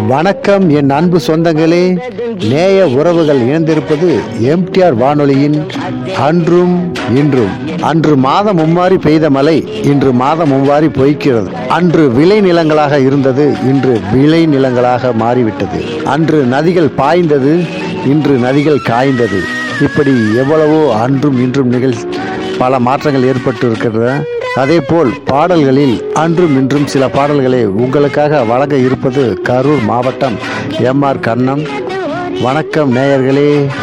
வணக்கம் என் அன்பு சொந்தங்களே நேய உறவுகள் இணைந்திருப்பது எம்டிஆர் வானொலியின் அன்றும் இன்றும் அன்று மாதம் மும்மாறி பெய்த மழை இன்று மாதம் மும்மாறி பொய்க்கிறது அன்று விளை நிலங்களாக இருந்தது இன்று விளை நிலங்களாக மாறிவிட்டது அன்று நதிகள் பாய்ந்தது இன்று நதிகள் காய்ந்தது இப்படி எவ்வளவோ அன்றும் இன்றும் நிகழ் பல மாற்றங்கள் ஏற்பட்டு இருக்கிறது அதேபோல் பாடல்களில் அன்றும் இன்றும் சில பாடல்களை உங்களுக்காக வழங்க இருப்பது கரூர் மாவட்டம் எம்ஆர் கண்ணம் வணக்கம் நேயர்களே